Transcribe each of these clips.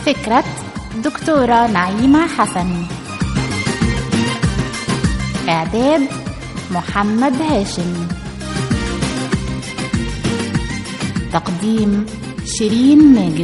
فكرة دكتورة نعيمة حسن إعداد محمد هاشم تقديم شيرين ماجد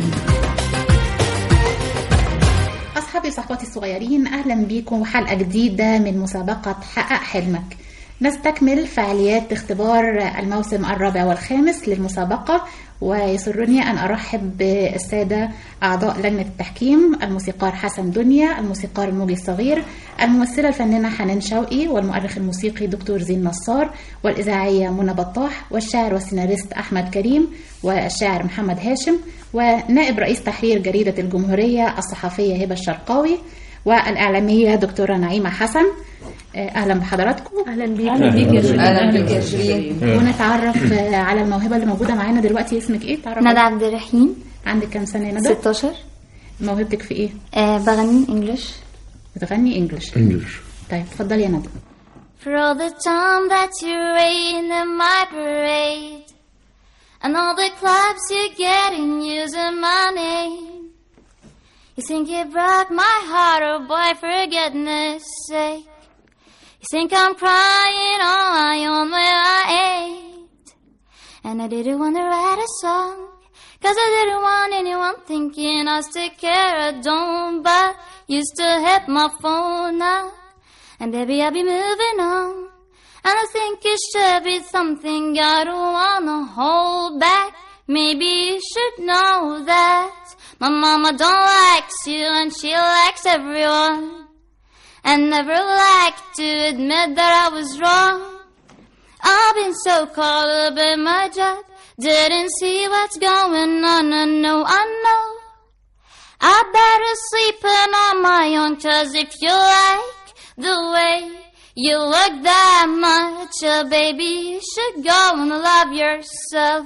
أصحابي وصحباتي الصغيرين أهلا بيكم حلقة جديدة من مسابقة حقق حلمك نستكمل فعاليات اختبار الموسم الرابع والخامس للمسابقة ويسرني أن أرحب بالسادة أعضاء لجنة التحكيم الموسيقار حسن دنيا الموسيقار الموجي الصغير الممثلة الفنانة حنان شوقي والمؤرخ الموسيقي دكتور زين نصار والإذاعية منى بطاح والشاعر والسيناريست أحمد كريم والشاعر محمد هاشم ونائب رئيس تحرير جريدة الجمهورية الصحفية هبة الشرقاوي والإعلامية دكتورة نعيمة حسن اهلا بحضراتكم اهلا بيك اهلا بيك يا شيرين اهلا بيك يا شيرين ونتعرف على الموهبه اللي موجوده معانا دلوقتي اسمك ايه تعرف ندى عبد الرحيم عندك كام سنه يا ندى 16 موهبتك في ايه آه بغني انجلش بتغني انجلش انجلش طيب اتفضلي يا ندى For all the time that you rain in my parade And all the clubs you get in using my name You think you broke my heart, oh boy, for goodness sake You think I'm crying on my own when I ain't And I didn't want to write a song Cause I didn't want anyone thinking I still care or don't But you still hit my phone now And baby I'll be moving on And I think it should be something I don't wanna hold back Maybe you should know that My mama don't likes you and she likes everyone and never liked to admit that I was wrong. I've been so caught up in my job, didn't see what's going on, and no, I know. I better sleeping on my own, cause if you like the way you look that much, uh, baby, you should go and love yourself.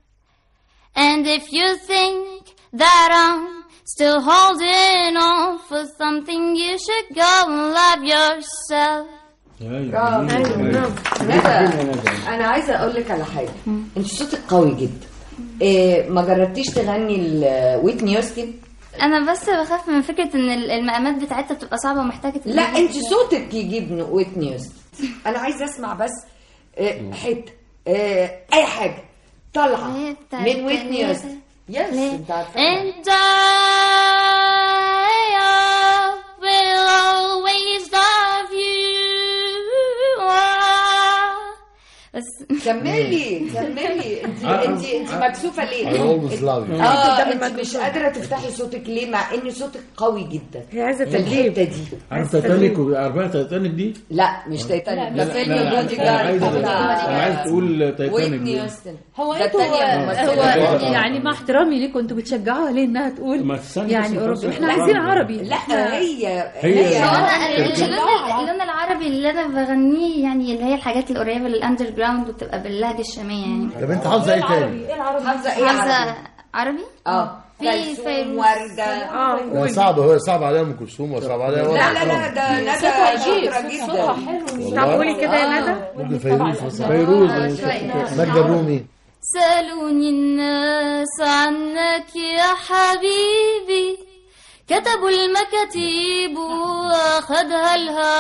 And if you think that I'm Still holding on for something you should go and love yourself ندى انا عايزه اقول لك على حاجه انت صوتك قوي جدا إيه ما جربتيش تغني ل- ويتني يوستن انا بس بخاف من فكره ان المقامات بتاعتها بتبقى صعبه ومحتاجه لا انت صوتك يجيب ن- ويتني يوستن انا عايزه اسمع بس إيه حته إيه اي حاجه طالعه هي بتاعت- من ويتني هي- يوستن يس انت عارفه And I will always love you. بس كملي كملي انت انت انت مكسوفه ليه؟ I always love you. اه انت مش قادره تفتحي صوتك ليه مع ان صوتك قوي جدا هي عايزه في الحته دي عارف تايتانيك عارفها تايتانيك دي؟ لا مش تايتانيك ده فيلم لا، بودي أنا عايز جارد انا عايز تقول تايتانيك ويتني دي يوستن هو ده انتوا التانية ممثلة. هو يعني مع احترامي ليكم انتوا بتشجعوها ليه انها تقول ما تستني يعني بس اوروبي بس. احنا عايزين عربي لا هي هي- هو هي انا اللون اللون العربي اللي انا بغنيه يعني اللي هي الحاجات القريبه للاندر جراوند وبتبقى باللهجه الشاميه يعني طب انت حافظه ايه تاني؟ حافظه ايه عربي؟ حافظه عربي اه في كلثوم فيروز. ورده لا صعب هو صعب عليها ام كلثوم وصعب عليها لا ورا لا لا ده ندى شاطره جدا طب قولي كده يا ندى ممكن فيروز مثلا فيروز ماجدة الرومي سألوني الناس عنك يا حبيبي كتبوا المكاتيب واخدها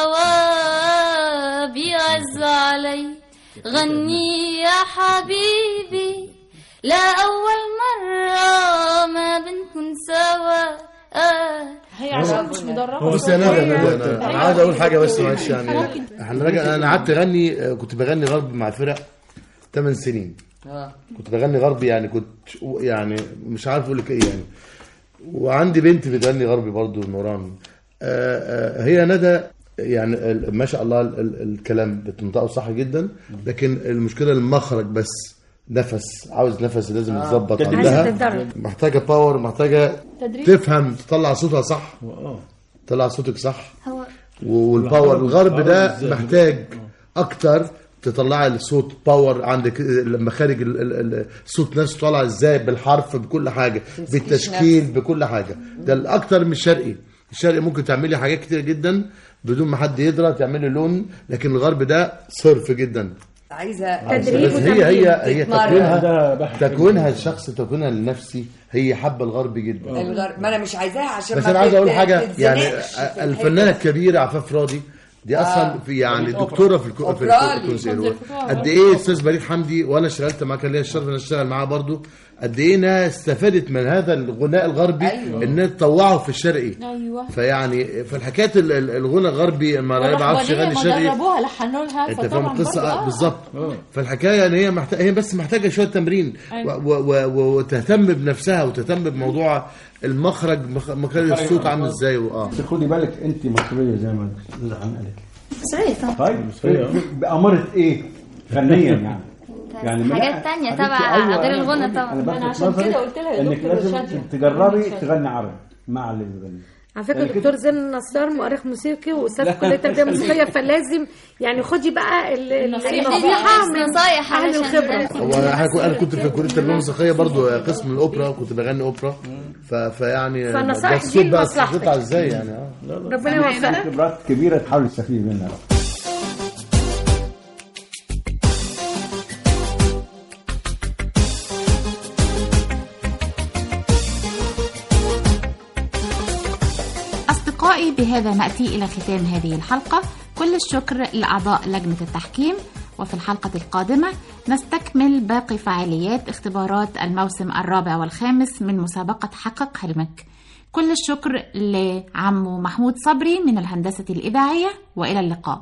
الهوى بيعز علي غني يا حبيبي لا أول مرة ما بنكون سوا هي عشان مش مدربه بص يا ندى ندى انا أنا عايز اقول حاجه بس معلش يعني احنا راجع انا قعدت اغني كنت بغني غرب مع فرق 8 سنين اه كنت بغني غربي يعني كنت يعني مش عارف اقول لك ايه يعني وعندي بنت بتغني غربي برضو نوران آه، آه، هي ندى يعني ال- ما شاء الله ال- ال- الكلام بتنطقه صح جدا لكن المشكله المخرج بس نفس عاوز نفس لازم يتظبط عايزة عندها تتدرب. محتاجه باور محتاجه تدريب. تفهم تطلع صوتها صح تطلع صوتك صح هو والباور الغرب ده محتاج اكتر تطلعي الصوت باور عندك المخارج ال- ال- ال- الصوت نفسه طالع ازاي بالحرف بكل حاجه بالتشكيل بكل حاجه ده الاكتر من الشرقي الشرقي ممكن تعملي حاجات كتير جدا بدون ما حد يدرى تعملي لون لكن الغرب ده صرف جدا عايزه تدريب بس هي هي هي تتمرن. تكوينها ده بحث تكوينها الشخص تكوينها النفسي هي حابه الغرب جدا الغر... ما انا مش عايزاها عشان بس ما انا عايز اقول تت- حاجه تتزنقش يعني في الفنانه الحتة. الكبيره عفاف راضي دي اصلا في يعني دكتوره في الكو... في أوبرالي. الكونسيرو قد ايه استاذ بليغ حمدي وانا اشتغلت معاه كان ليا الشرف ان اشتغل معاه برضو قد ايه انها استفادت من هذا الغناء الغربي أيوة. انها تطوعه في الشرقي ايوه فيعني في الحكايه ال- ال- الغنى الغربي ما ما بعرفش والرحمانية يغني ما شرقي دربوها لحنوا لها انت فاهم فطبعاً القصه برضه آه، آه. بالظبط فالحكايه ان هي محتاجه هي بس محتاجه شويه تمرين أيوة. و... و... و... وتهتم بنفسها وتهتم بموضوع المخرج مخ... مخرج الصوت عامل ازاي واه بس خدي بالك انت مصريه زي ما الاستاذه حنان قالت مصرية طبعا طيب أيوة. في- بأمارة ايه فنيا يعني يعني ما- حاجات تانية حبيبتي، تبع أيوة، غير أنا الغنى بقول- طبعا. أنا أنا بلفت عشان نظرك كده قلت لها يا انك دكتور لازم شادية. تجربي شادية. تغني عربي مع اللي بيغني على فكره يعني كده- دكتور زين نصار مؤرخ موسيقي واستاذ في كليه التربيه الموسيقيه فلازم يعني خدي بقى ال- ال- النصيحة النصيحه من نصايح اهل علشان الخبره هو انا حك- انا كنت في كليه التربيه الموسيقيه برضو قسم الاوبرا كنت بغني اوبرا ف... فيعني فالنصائح ده دي الصوت بقى لمصلحتك. تطلع ازاي يعني اه ربنا يوفقك خبرات كبيره تحاول تستفيد منها أصدقائي بهذا نأتي إلى ختام هذه الحلقة كل الشكر لأعضاء لجنة التحكيم وفي الحلقة القادمة نستكمل باقي فعاليات اختبارات الموسم الرابع والخامس من مسابقة حقق حلمك كل الشكر لعمو محمود صبري من الهندسة الإذاعية وإلى اللقاء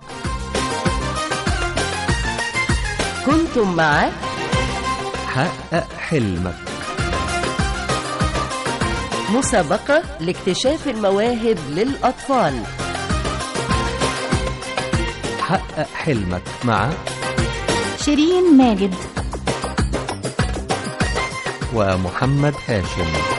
كنتم مع حقق حلمك مسابقة لاكتشاف المواهب للأطفال حقق حلمك مع شيرين ماجد ومحمد هاشم